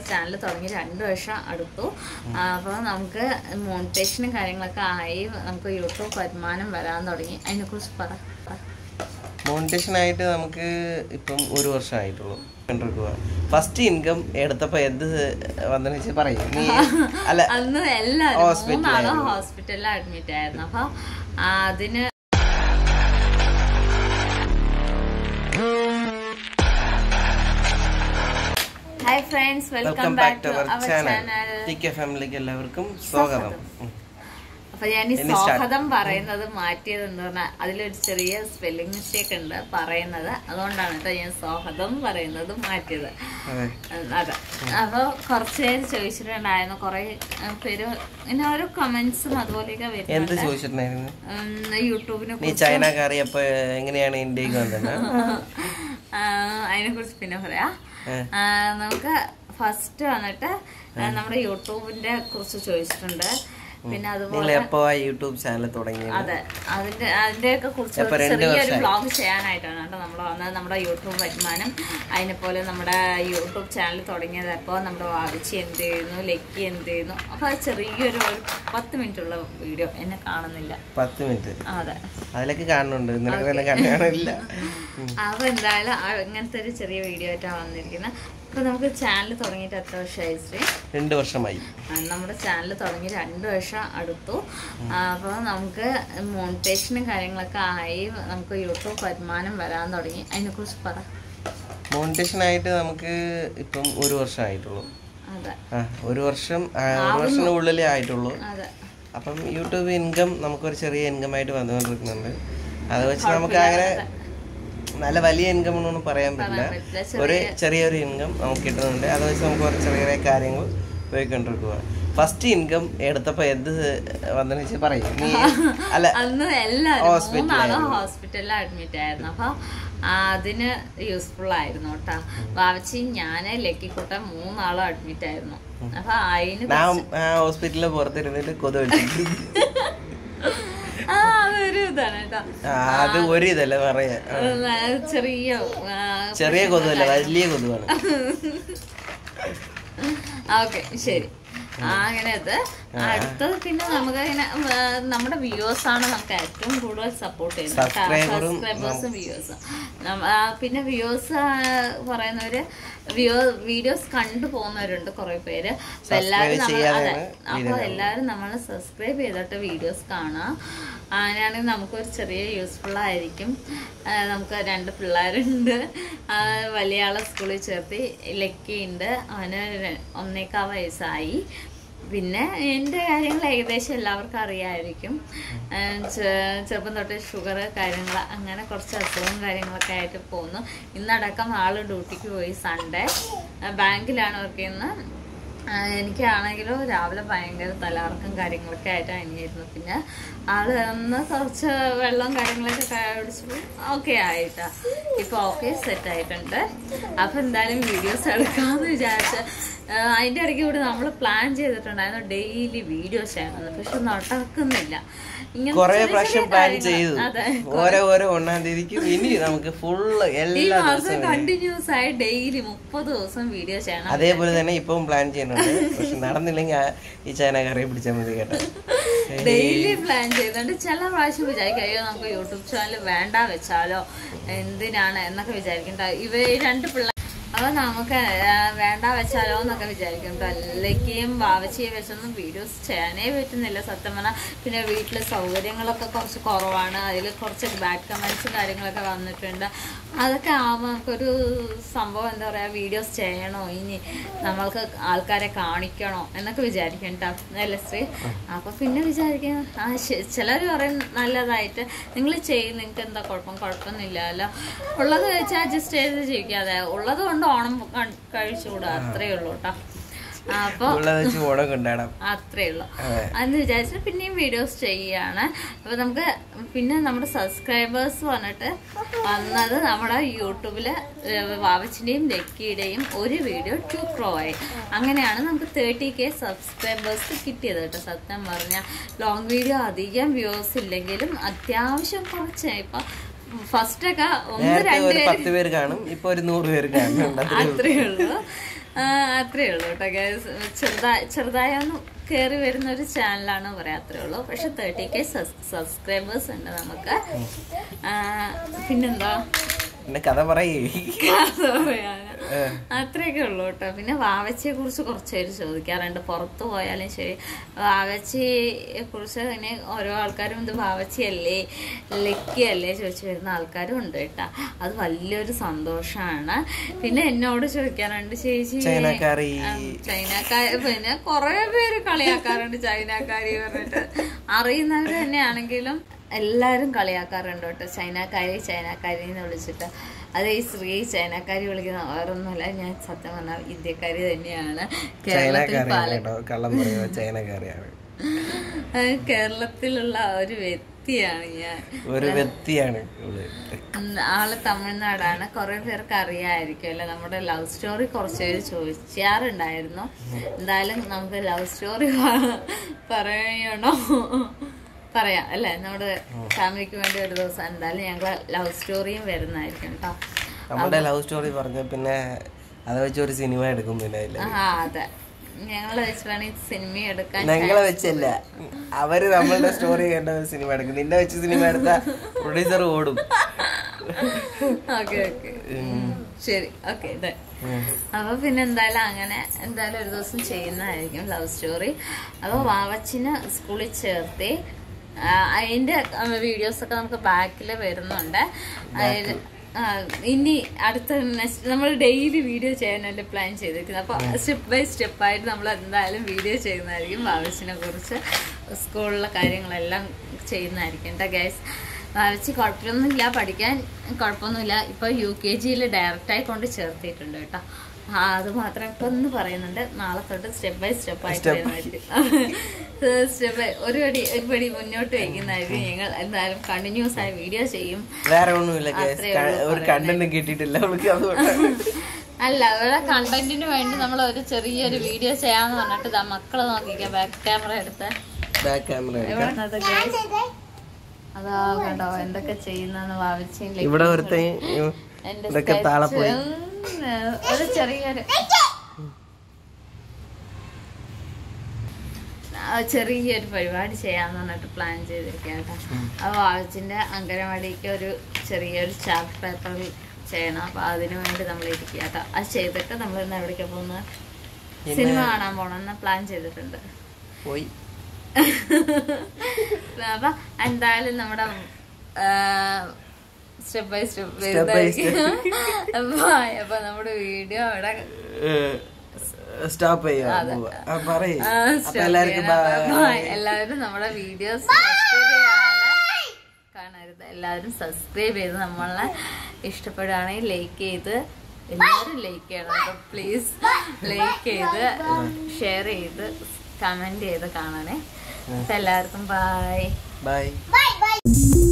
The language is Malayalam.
ചാനൽ തുടങ്ങി രണ്ട് വർഷം അടുത്തു അപ്പോൾ നമുക്ക് മോണിറ്റേഷനും കാര്യങ്ങളൊക്കെ ആയി നമുക്ക് യൂട്യൂബ് വരുമാനം വരാൻ തുടങ്ങി അതിനെക്കുറിച്ച് പറ പറ. മോണിറ്റേഷൻ ആയിട്ട് നമുക്ക് ഇപ്പം ഒരു വർഷം ആയിട്ടുള്ളൂ ഫസ്റ്റ് ഇൻകം എടുത്തപ്പോ എന്ത് വന്നെന്ന് വെച്ചാൽ പറയും നീ അല്ല അന്ന് എല്ലാവരും Hospital മൂന്നാളും ആയിരുന്നു. ഹോസ്പിറ്റലിൽ അഡ്മിറ്റ് ആയിരുന്നു അപ്പോൾ അതിന് hi friends welcome welcome back back to to our our channel channel T K ഫാമിലിക്ക് എല്ലാവർക്കും സ്വാഗതം ഉം. അപ്പൊ ഞാൻ ഈ ഇനി start. സ്വാഗതം പറയുന്നത് മാറ്റിയത് എന്താ പറഞ്ഞാൽ അതിലൊരു ചെറിയ സ്പെല്ലിംഗ് മിസ്റ്റേക്ക് ഉണ്ട് പറയുന്നത് അതുകൊണ്ടാണ് കേട്ടോ ഞാൻ സ്വാഗതം പറയുന്നത് മാറ്റിയത് അതെ ഉം, അതെ അപ്പൊ കുറച്ച് പേര് ചോദിച്ചിട്ടുണ്ടായിരുന്നു കുറെ ഉം, പേര് ഇങ്ങനെ ഓരോ കമന്റ്സും അതുപോലെയൊക്കെ എന്ത് വരുന്നുണ്ട് ചോദിച്ചിട്ടുണ്ടായിരുന്നു ഉം, യൂട്യൂബിനെ നീ ചൈന കറിയപ്പോ എങ്ങനെയാണ് ഇന്ത്യക്ക് വന്നത് അതിനെ കുറിച്ച് പിന്നെ പറയാം ഏ. ആ, നമുക്ക് ഫസ്റ്റ് വന്നിട്ട് ആ, നമ്മുടെ യൂട്യൂബിന്റെ കുറിച്ച് ചോദിച്ചിട്ടുണ്ട് പിന്നെ നിങ്ങൾ അതുപോലെ എപ്പോ യൂട്യൂബ് ചാനൽ തുടങ്ങിയത് അതെ അതിന്റെ അതിന്റെയൊക്കെ കുറിച്ച് ഇപ്പൊ ഒരു രണ്ട് ചെറിയൊരു വർഷമായി. വ്ളോഗ് ചെയ്യാനായിട്ടാണ് കേട്ടോ നമ്മൾ വന്നത് നമ്മുടെ യൂട്യൂബ് വരുമാനം അതിനെ പോലെ നമ്മുടെ യൂട്യൂബ് ചാനൽ തുടങ്ങിയത് അപ്പോൾ നമ്മുടെ വാവിച്ചി എന്ത് ചെയ്യുന്നു ലക്കി എന്ത് ചെയ്യുന്നു അപ്പൊ അത് ചെറിയൊരു ഒരു പത്ത് മിനിറ്റ് ഉള്ള വീഡിയോ എന്നെ കാണുന്നില്ല പത്ത് മിനിറ്റ് അതെ അതിലൊക്കെ കാണുന്നുണ്ട് നിനക്ക് തന്നെ കാണാനില്ല അപ്പൊ എന്തായാലും ആ ഇങ്ങനത്തെ ഒരു ചെറിയ വീഡിയോ ആയിട്ടാണ് വന്നിരിക്കുന്നത് അപ്പൊ നമുക്ക് ചാനൽ തുടങ്ങിയിട്ട് എത്ര വർഷമായി ശ്രീ രണ്ട് വർഷമായി ആ, നമ്മുടെ ചാനൽ തുടങ്ങി രണ്ട് വർഷം അടുത്തു അപ്പോൾ നമുക്ക് മോണിറ്റേഷനും കാര്യങ്ങളൊക്കെ ആയി നമുക്ക് യൂട്യൂബ് വരുമാനം വരാൻ തുടങ്ങി അതിനെക്കുറിച്ച് പറ മോണിറ്റേഷൻ ആയിട്ട് നമുക്ക് ഇപ്പം ഒരു വർഷം ആയിട്ടുള്ളൂ അതെ ആ ഒരു വർഷം ആ, ഒരു വർഷത്തിനുള്ളിലേ ആയിട്ടുള്ളൂ അതെ അപ്പം യൂട്യൂബ് ഇൻകം നമുക്കൊരു ചെറിയ ഇൻകം ആയിട്ട് വന്നുകൊണ്ടിരിക്കുന്നുണ്ട് അത് വെച്ച് നമുക്ക് അങ്ങനെ നല്ല വലിയ ഇൻകം എന്നൊന്നും പറയാൻ പറ്റില്ല പറ്റില്ല. ഒരു ചെറിയൊരു ഇൻകം നമുക്ക് കിട്ടുന്നുണ്ട് അത് വെച്ച് നമുക്ക് കുറച്ച് ചെറിയ ചെറിയ കാര്യങ്ങൾ പോയിക്കൊണ്ടിരിക്കുക ഫസ്റ്റ് ഇൻകം എടുത്തപ്പോ എന്ത് വന്നെന്ന് വെച്ചാൽ പറയും നീ അല്ല അന്ന് എല്ലാവരും Hospital മൂന്നാളും ആയിരുന്നു. ഹോസ്പിറ്റലിൽ അഡ്മിറ്റ് ആയിരുന്നു അപ്പോൾ അതിന് യൂസ്ഫുൾ ആയിരുന്നു കേട്ടോ വാവച്ചി ഞാൻ ലക്കിക്കുട്ടൻ മൂന്നാളും അഡ്മിറ്റ് ആയിരുന്നു അപ്പൊ അതിന് ഞാൻ ആ ഹോസ്പിറ്റലിൽ പുറത്തിരുന്നിട്ട് കൊതു വെച്ചിട്ട് ആ അതൊരു ഇതാണ് കേട്ടോ ആ, അത് ഒരു ഇതല്ല പറയാ ആ. അത് ചെറിയ ആ, ചെറിയ കൊതുവല്ല വലിയ കൊതുവാണ് ഓക്കെ ശരി ആ, അങ്ങനത്തെ അടുത്തത് പിന്നെ നമുക്ക് ഇങ്ങനെ ആ, നമ്മുടെ വ്യൂവേഴ്സ് ആണ് നമുക്ക് ഏറ്റവും കൂടുതൽ സപ്പോർട്ട് ചെയ്യുന്നത് Subscriber-ഉം സബ്സ്ക്രൈബേഴ്സും വ്യൂവേഴ്സും പിന്നെ വ്യൂവേഴ്സ് പറയുന്നവര് വീഡിയോസ് കണ്ടു പോകുന്നവരുണ്ട് കുറെ പേര് അപ്പൊ എല്ലാവരും നമ്മൾ ചെയ്യാതെയാണ് അതെ അപ്പൊ എല്ലാവരും നമ്മൾ സബ്സ്ക്രൈബ് ചെയ്തിട്ട് വീഡിയോസ് കാണാം അങ്ങനെയാണെങ്കിൽ നമുക്കൊരു ചെറിയ യൂസ്ഫുൾ ആയിരിക്കും ആ, നമുക്ക് രണ്ട് പിള്ളേരുണ്ട് ആ, വലിയ ആളെ സ്കൂളിൽ ചേർത്തി ലക്കിയുണ്ട് അവന് ര- ഒന്നേക്കാ വയസ്സായി പിന്നെ എൻ്റെ കാര്യങ്ങൾ ഏകദേശം എല്ലാവർക്കും അറിയാമായിരിക്കും ആ, ചെ- ചെറുപ്പം തൊട്ട് ഷുഗർ കാര്യങ്ങൾ അങ്ങനെ കുറച്ച് അസുഖവും കാര്യങ്ങളൊക്കെ ആയിട്ട് പോകുന്നു ഇന്നടക്കം ആള് ഡ്യൂട്ടിക്ക് പോയി സൺഡേ ബാങ്കിലാണ് വർക്ക് ചെയ്യുന്നത് ആ, എനിക്കാണെങ്കിലും രാവിലെ ഭയങ്കര തലകറക്കം കാര്യങ്ങളൊക്കെ ആയിട്ടാണ് ഇനിയായിരുന്നു പിന്നെ ആള് ഒന്ന് കുറച്ച് വെള്ളം കാര്യങ്ങളൊക്കെ കുടിച്ചപ്പോൾ ഓക്കെ ആയിട്ടാ ഇപ്പൊ ഓക്കെ സെറ്റ് ആയിട്ടുണ്ട് അപ്പൊ എന്തായാലും വീഡിയോസ് എടുക്കാമെന്ന് വിചാരിച്ച് ആ, അതിന്റെ ഇടയ്ക്ക് കൂടി നമ്മൾ പ്ലാൻ ചെയ്തിട്ടുണ്ടായിരുന്നു ഡെയിലി വീഡിയോസ് ചെയ്യണമെന്ന് പക്ഷെ നടക്കുന്നില്ല ഇങ്ങനെ കൊറേ ചെറിയ പ്രാവശ്യം ചെറിയ പ്ലാൻ കാര്യങ്ങൾ- ചെയ്തു അതെ ഓരോ ഓരോ ഒന്നാം തീയതിക്കും ഇനി നമുക്ക് ഫുള്ള് ഈ എല്ലാ മാസം ദിവസവും കണ്ടിന്യൂസ് ആയി ഡെയിലി മുപ്പത് ദിവസം വീഡിയോ ചെയ്യണം അതേപോലെ തന്നെ ഇപ്പം പ്ലാൻ ചെയ്യുന്നുണ്ട് പക്ഷെ നടന്നില്ലെങ്കിൽ ആ ഈ ചൈന കറിയെ പിടിച്ചാൽ മതി കേട്ടോ ഡെയിലി പ്ലാൻ ചെയ്യുന്നുണ്ട് ചില പ്രാവശ്യം വിചാരിക്കും അയ്യോ നമുക്ക് യൂട്യൂബ് ചാനൽ വേണ്ട വെച്ചാലോ എന്തിനാണ് എന്നൊക്കെ വിചാരിക്കണ്ട ഇവ ഈ രണ്ട് പിള്ളേർ അപ്പൊ നമുക്ക് ആ, വേണ്ട വെച്ചാലോ എന്നൊക്കെ വിചാരിക്കും കേട്ടോ ലക്കിയും വാവച്ചിയും വെച്ചൊന്നും വീഡിയോസ് ചെയ്യാനേ പറ്റുന്നില്ല സത്യം പറഞ്ഞാൽ പിന്നെ വീട്ടിലെ സൗകര്യങ്ങളൊക്കെ കുറച്ച് കുറവാണ് അതിൽ കുറച്ച് ബാഡ് കമൻസും കാര്യങ്ങളൊക്കെ വന്നിട്ടുണ്ട് അതൊക്കെ ആവുമ്പോൾ നമുക്കൊരു സംഭവം എന്താ പറയുക വീഡിയോസ് ചെയ്യണോ ഇനി നമ്മൾക്ക് ആൾക്കാരെ കാണിക്കണോ എന്നൊക്കെ വിചാരിക്കും കേട്ടോ അല്ലേ ശ്രീ അപ്പൊ പിന്നെ വിചാരിക്കും ആ ചിലർ പറയും നല്ലതായിട്ട് നിങ്ങൾ ചെയ്യും നിങ്ങൾക്ക് എന്താ കുഴപ്പം കുഴപ്പമൊന്നുമില്ലല്ലോ ഉള്ളത് വെച്ച് അഡ്ജസ്റ്റ് ചെയ്ത് ജീവിക്കാതെ ഉള്ളത് കൊണ്ട് ഓണം ക- കഴിച്ചുകൂടാ അത്രേ ഉള്ളൂ കേട്ടോ അപ്പൊ ഉള്ളത് വെച്ച് ഓണം കൊണ്ടാടാം അത്രേ ഉള്ളൂ അതെ. അന്ന് വിചാരിച്ചിട്ട് പിന്നെയും വീഡിയോസ് ചെയ്യാണ് അപ്പൊ നമുക്ക് പിന്നെ നമ്മുടെ സബ്സ്ക്രൈബേഴ്സ് വന്നിട്ട് വന്നത് നമ്മുടെ യൂട്യൂബില് വാവച്ചിന്റെയും ലക്കിയുടെയും ഒരു വീഡിയോ ടു ക്രോ ആയി അങ്ങനെയാണ് നമുക്ക് തേർട്ടി കെ സബ്സ്ക്രൈബേഴ്സ് കിട്ടിയത് കേട്ടോ സത്യം പറഞ്ഞാൽ ലോങ് വീഡിയോ അധികം വ്യൂസ് ഇല്ലെങ്കിലും അത്യാവശ്യം കുറച്ച് ഇപ്പൊ ഫസ്റ്റ് ഒക്കെ ഒന്ന് നേരത്തെ രണ്ട് ഒരു പത്ത് പേര് കാണും ഇപ്പൊ ഒരു നൂറ് പേര് കാണുന്നുണ്ട് അത്രേ ഉള്ളൂ ആ, അത്രേ ഉള്ളൂ കേട്ടോ ഗൈസ് ചെറുതായി ചെറുതായി ഒന്ന് കയറി വരുന്ന ഒരു ചാനലാണ് പറയാം അത്രേ ഉള്ളൂ പക്ഷെ തേർട്ടി കെ സബ്സ്ക്രൈബേഴ്സ് ഉണ്ട് നമുക്ക് ആ, പിന്നെന്താ പിന്നെ കഥ പറയേ കഥ പറയാന്. അത്രയൊക്കെ ഉള്ളൂ കേട്ടോ പിന്നെ വാവച്ചിയെ കുറിച്ച് കുറച്ച് പേര് ചോദിക്കാറുണ്ട് പുറത്തു പോയാലും ശരി വാവച്ചിയെ കുറിച്ച് തന്നെ ഓരോ ആൾക്കാരും ഇത് വാവച്ചിയല്ലേ ലക്കിയല്ലേ ചോദിച്ചു വരുന്ന ആൾക്കാരും ഉണ്ട് കേട്ടോ അത് വലിയൊരു സന്തോഷമാണ് പിന്നെ എന്നോട് ചോദിക്കാറുണ്ട് ചേച്ചി ചൈനക്കാരി. ആ, ചൈനക്കാരി പിന്നെ കുറെ പേര് കളിയാക്കാറുണ്ട് ചൈനക്കാരി പറഞ്ഞിട്ട് അറിയുന്നവർ തന്നെയാണെങ്കിലും എല്ലാരും കളിയാക്കാറുണ്ട് കേട്ടോ ചൈനക്കാരി ചൈനക്കാരി എന്ന് വിളിച്ചിട്ട് അത് ഈ സ്ത്രീ ചൈനക്കാരി വിളിക്കുന്ന വേറൊന്നുമല്ല ഞാൻ സത്യം പറഞ്ഞാൽ ഇന്ത്യക്കാരി തന്നെയാണ് കേരളത്തിൽ ചൈനക്കാരിയാണ് പല കേട്ടോ കള്ളം പറയുക ചൈനക്കാരിയാണ് ആ, കേരളത്തിലുള്ള ഒരു വ്യക്തിയാണ് ഞാൻ ഒരു വ്യക്തിയാണ് ഇവള് ഉം, ആള് തമിഴ്നാടാണ് കുറെ പേർക്ക് അറിയാമായിരിക്കും അല്ലെ നമ്മുടെ ലവ് സ്റ്റോറി കുറച്ച് പേര് ചോദിക്കാറുണ്ടായിരുന്നു എന്തായാലും നമുക്ക് ലവ് സ്റ്റോറി പറയണോ പറയാം അല്ലെ നമ്മുടെ ഫാമിലിക്ക് വേണ്ടി ഒരു ദിവസം എന്തായാലും ഞങ്ങൾ ലവ് സ്റ്റോറിയും വരുന്നതായിരിക്കും കേട്ടോ നമ്മുടെ ലവ് സ്റ്റോറി പറഞ്ഞ പിന്നെ അത് വെച്ച് ഒരു സിനിമ എടുക്കും പിന്നെ അതില് ആ അതെ ഞങ്ങളെ വെച്ച് വേണമെങ്കിൽ സിനിമ എടുക്കാൻ ഞങ്ങളെ വെച്ചല്ല അവര് നമ്മളുടെ സ്റ്റോറി കണ്ട ഒരു സിനിമ എടുക്കും നിന്നെ വെച്ച് സിനിമ എടുത്ത പ്രൊഡ്യൂസർ ഓടും ഓക്കെ ഓക്കെ ശരി ഓക്കെ അപ്പൊ പിന്നെ എന്തായാലും അങ്ങനെ എന്തായാലും ഒരു ദിവസം ചെയ്യുന്നതായിരിക്കും ലവ് സ്റ്റോറി അപ്പൊ വാവച്ചിനെ സ്കൂളിൽ ചേർത്തി ആ, അതിന്റെ വീഡിയോസ് ഒക്കെ നമുക്ക് ബാക്കിൽ വരുന്നുണ്ട് അതിൽ ആ, ഇനി അടുത്ത നെക്സ്റ്റ് നമ്മൾ ഡെയിലി വീഡിയോ ചെയ്യാനല്ലേ പ്ലാൻ ചെയ്തിരിക്കുന്നത് അപ്പൊ സ്റ്റെപ്പ് ബൈ സ്റ്റെപ്പ് ആയിട്ട് നമ്മൾ എന്തായാലും വീഡിയോ ചെയ്യുന്നതായിരിക്കും ഭാവിച്ചിനെ കുറിച്ച് സ്കൂളിലെ കാര്യങ്ങളെല്ലാം ചെയ്യുന്നതായിരിക്കും കേട്ടോ ഗൈസ് ഭാവിച്ച് കുഴപ്പമൊന്നുമില്ല പഠിക്കാൻ കുഴപ്പമൊന്നുമില്ല ഇപ്പൊ യു കെ ജിയിൽ ഡയറക്റ്റായി കൊണ്ട് ചേർത്തിട്ടുണ്ട് കേട്ടോ ആ അത് മാത്രം ഇപ്പൊ ഒന്ന് പറയുന്നുണ്ട് നാളെ തൊട്ട് സ്റ്റെപ്പ് ബൈ സ്റ്റെപ്പ് ആയിട്ട് Step by. വരുന്നതായിരിക്കും സ്റ്റെപ്പ് ബൈ ഒരു പടി ഒരു പടി മുന്നോട്ട് വയ്ക്കുന്നതായിരിക്കും ഞങ്ങൾ എന്തായാലും കണ്ടിന്യൂസ് ആയ വീഡിയോ ചെയ്യും വേറെ ഒന്നുമില്ല guys. അത്രേ ക- ഉള്ളൂ ഒരു കണ്ടന്റ് കിട്ടിയിട്ടില്ല അവൾക്ക് അതുകൊണ്ടാണ് അല്ല അവരുടെ കണ്ടന്റിന് വേണ്ടി നമ്മൾ ഒരു ചെറിയൊരു വീഡിയോ ചെയ്യാന്ന് പറഞ്ഞിട്ട് ഇതാ മക്കളെ നോക്കിക്കാം ബാക്ക് ക്യാമറ എടുത്ത് ബാക്ക് ക്യാമറ എവിടുന്നത് guys? അതാ കണ്ടോ എന്തൊക്കെ ചെയ്യുന്നെന്ന് ഭാവിച്ചില്ല ഇവിടെ ഒരുത്തൻ എന്റെ ഇതൊക്കെ sketch. താളെ പോയി ഉം, ഒരു ചെറിയൊരു ആ, ചെറിയൊരു പരിപാടി ചെയ്യാന്ന് പറഞ്ഞിട്ട് പ്ലാൻ ചെയ്തിരിക്കുക കേട്ടോ അപ്പൊ വാവച്ചിന്റെ അങ്കനവാടിക്ക് ഒരു ചെറിയൊരു ചാർട്ട് പേപ്പറിൽ ചെയ്യണം അപ്പൊ അതിനു വേണ്ടി നമ്മൾ ഇരിക്കുക കേട്ടോ അത് ചെയ്തിട്ട് നമ്മൾ ഇന്ന് എവിടേക്കാ പോകുന്നത് സിനിമ കാണാൻ പോണെന്ന് പ്ലാൻ ചെയ്തിട്ടുണ്ട് പോയി അപ്പൊ എന്തായാലും നമ്മുടെ step by step Step by അപ്പൊ നമ്മുടെ വീഡിയോ അവിടെ സ്റ്റോപ്പ് ചെയ്യാ പറയേ ആ, അപ്പൊ stop എല്ലാവർക്കും ചെയ്യണം. bye. Bye. എല്ലാവരും നമ്മുടെ വീഡിയോസ് സബ്സ്ക്രൈബ് ചെയ്യാതെ കാണരുത് എല്ലാവരും സബ്സ്ക്രൈബ് ചെയ്ത് നമ്മളെ ഇഷ്ടപ്പെടുകയാണെങ്കിൽ ലൈക്ക് ചെയ്ത് എല്ലാവരും ലൈക്ക് ചെയ്യണം പ്ലീസ് ലൈക്ക് ചെയ്ത് ഷെയർ ചെയ്ത് കമന്റ് ചെയ്ത് കാണണേ അപ്പൊ എല്ലാവർക്കും ബൈ ബൈ Bye bye.